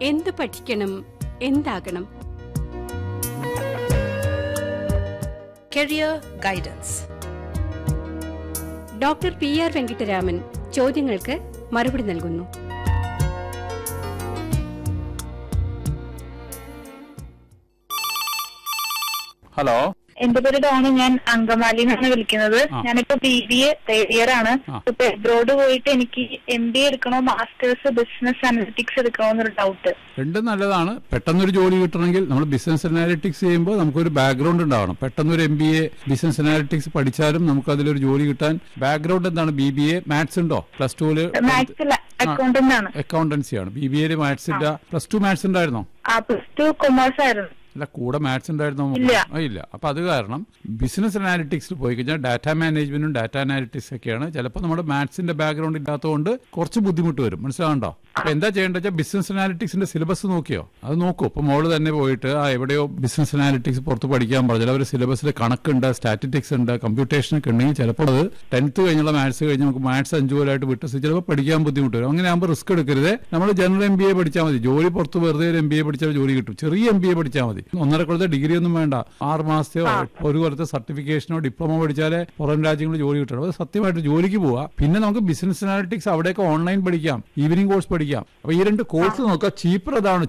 എന്തു പഠിക്കണം എന്താകണം Career Guidance. Doctor P R Venkittaraman ചോദ്യങ്ങൾക്ക് മറുപടി നൽകുന്നു ഹലോ എന്റെ പേര് ഡോണ് ഞാൻ അങ്കമാലി നിന്നാണ് വിളിക്കുന്നത് ആ. ഞാനിപ്പോ B B A third year ആണ് ആ. ഇപ്പൊ എബ്രോഡ് പോയിട്ട് എനിക്ക് എം ബി എ എടുക്കണോ മാസ്റ്റേഴ്സ് ബിസിനസ് അനലിറ്റിക്സ് എടുക്കണോ എന്നൊരു ഡൗട്ട് രണ്ടും നല്ലതാണ് പെട്ടെന്നൊരു ജോലി കിട്ടണമെങ്കിൽ നമ്മൾ ബിസിനസ് അനാലിറ്റിക്സ് ചെയ്യുമ്പോൾ നമുക്കൊരു ബാക്ക്ഗ്രൗണ്ട് ഉണ്ടാവണം പെട്ടെന്നൊരു M B A business analytics പഠിച്ചാലും നമുക്ക് അതിലൊരു ജോലി കിട്ടാൻ ബാക്ക്ഗ്രൗണ്ട് എന്താണ് ബി ബി എ മാത്സ് ഉണ്ടോ പ്ലസ് ടുവില് മാത്സ് അല്ല അക്കൗണ്ടന്റ് ആണ് അക്കൗണ്ടൻസി ആണ് ബി ബി എയിൽ മാത്സ് ഇല്ല പ്ലസ് ടു മാത്സ് ഉണ്ടായിരുന്നോ ആ പ്ലസ് ടു കൊമേഴ്സ് ആയിരുന്നു അല്ല കൂടെ മാത്സ് ഉണ്ടായിരുന്നോ ഇല്ല. ആ, ഇല്ല അപ്പൊ അത് കാരണം ബിസിനസ് അനാലിറ്റിക്സിൽ പോയി കഴിഞ്ഞാൽ ഡാറ്റ മാനേജ്മെന്റും ഡാറ്റ അനാലിറ്റിക്സ് ഒക്കെയാണ് ചിലപ്പോൾ നമ്മുടെ മാത്സിന്റെ ബാക്ക്ഗ്രൗണ്ട് ഇല്ലാത്തതുകൊണ്ട് കുറച്ച് ബുദ്ധിമുട്ട് വരും മനസ്സിലാകണ്ടോ അപ്പൊ എന്താ ചെയ്യേണ്ടത് വെച്ചാൽ ബിസിനസ് അനാലിറ്റിക്സിന്റെ സിലബസ് നോക്കിയോ അത് നോക്കൂ ഇപ്പൊ മോള് തന്നെ പോയിട്ട് ആ എവിടെയോ ബിസിനസ് അനാലിറ്റിക്സ് പുറത്ത് പഠിക്കാൻ പറഞ്ഞു അവർ സിലബസിൽ കണക്കുണ്ട് സ്റ്റാറ്റിറ്റിക്സ് ഉണ്ട് കമ്പ്യൂട്ടേഷൻ ഒക്കെ ഉണ്ടെങ്കിൽ ചിലപ്പോൾ അത് ടെൻത്ത് കഴിഞ്ഞുള്ള മാത്സ് കഴിഞ്ഞ് നമുക്ക് മാത്സ് അഞ്ചു കൊല്ലമായിട്ട് വിട്ട് ചിലപ്പോൾ പഠിക്കാൻ ബുദ്ധിമുട്ട് വരും അങ്ങനെ ആകുമ്പോൾ റിസ്ക് എടുക്കരുത് നമ്മൾ ജനറൽ എം ബി എ പഠിച്ചാൽ മതി ജോലി പുറത്ത് വെറുതെ ഒരു എം ബി എ പഠിച്ചാൽ ജോലി കിട്ടും ചെറിയ എം ബി എ പഠിച്ചാൽ മതി ഒന്നര കൊല്ലത്തെ ഡിഗ്രി ഒന്നും വേണ്ട ആറ് മാസത്തെയോ ഒരു കൊല്ലത്തെ സർട്ടിഫിക്കേഷനോ ഡിപ്ലോമ പഠിച്ചാലേ പുറം രാജ്യങ്ങളിൽ ജോലി കിട്ടണം അത് സത്യമായിട്ട് ജോലിക്ക് പോവാം പിന്നെ നമുക്ക് ബിസിനസ് അനാലിറ്റിക്സ് അവിടെയൊക്കെ ഓൺലൈൻ പഠിക്കാം ഈവനിങ് കോഴ്സ് പഠിക്കാം അപ്പൊ ഈ രണ്ട് കോഴ്സ് നോക്കുക ചീപ്പർ അതാണ്